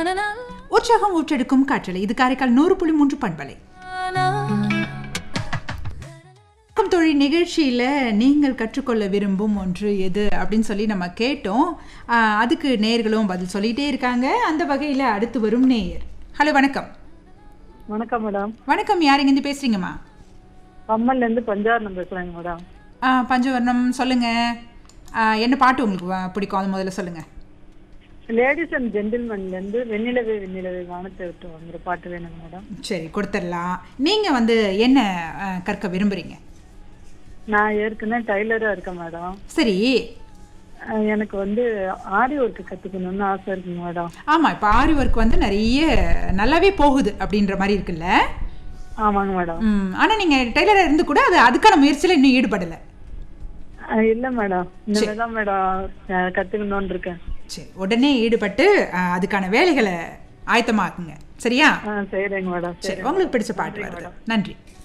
உற்சாகம் ஊற்றெடுக்கும் காற்றலை இது காரைக்கால் நூறு புள்ளி மூன்று பண்பலை வணக்கம் தொழில் நிகழ்ச்சியில் நீங்கள் கற்றுக்கொள்ள விரும்பும் ஒன்று எது அப்படின்னு சொல்லி நம்ம கேட்டோம் ஆஹ் அதுக்கு நேயர்களும் பதில் சொல்லிகிட்டே இருக்காங்க அந்த வகையில் அடுத்து வரும் நேயர் ஹலோ வணக்கம் வணக்கம் மேடம் வணக்கம் யார் இங்கேருந்து பேசுகிறீங்கம்மா கம்மல்ல இருந்து பஞ்சாரணம் பேசுறேங்க மேடம் ஆஹ் பஞ்சவர்ணம் சொல்லுங்கள் என்ன பாட்டு உங்களுக்கு வ- பிடிக்கும் அது முதல்ல சொல்லுங்கள் லேடிஸ் அண்ட் ஜென்டில்மேன்ல இருந்து வெண்ணிலவே வெண்ணிலவே வானத்தை விட்டு வந்துற பாட்டு வேணுங்க மேடம் சரி கொடுத்துடலாம் நீங்கள் வந்து என்ன ஆஹ் கற்க விரும்புகிறீங்க நான் ஏற்கனவே டைலரா இருக்கேன் மேடம் சரி அஹ் எனக்கு வந்து ஆரி ஒர்க் கத்துக்கணும்னு ஆசை இருக்குங்க மேடம் ஆமாம் இப்போ ஆரி ஒர்க் வந்து நிறைய நல்லாவே போகுது அப்படின்ற மாதிரி இருக்குல்ல ஆமாங்க மேடம் ம் ஆனால் நீங்கள் டெய்லராக இருந்து கூட அது அதுக்கான முயற்சியில் இன்னும் ஈடுபடலை அஹ் இல்ல மேடம் இனிமேல் தான் மேடம் அஹ் கத்துக்கணும்னு இருக்கேன் சரி உடனே ஈடுபட்டு ஆஹ், அதுக்கான வேலைகளை ஆயத்தமாக்குங்க சரியா ஆ சரிங்க மேடம் சரி உங்களுக்கு பிடிச்ச பாட்டு வருது நன்றி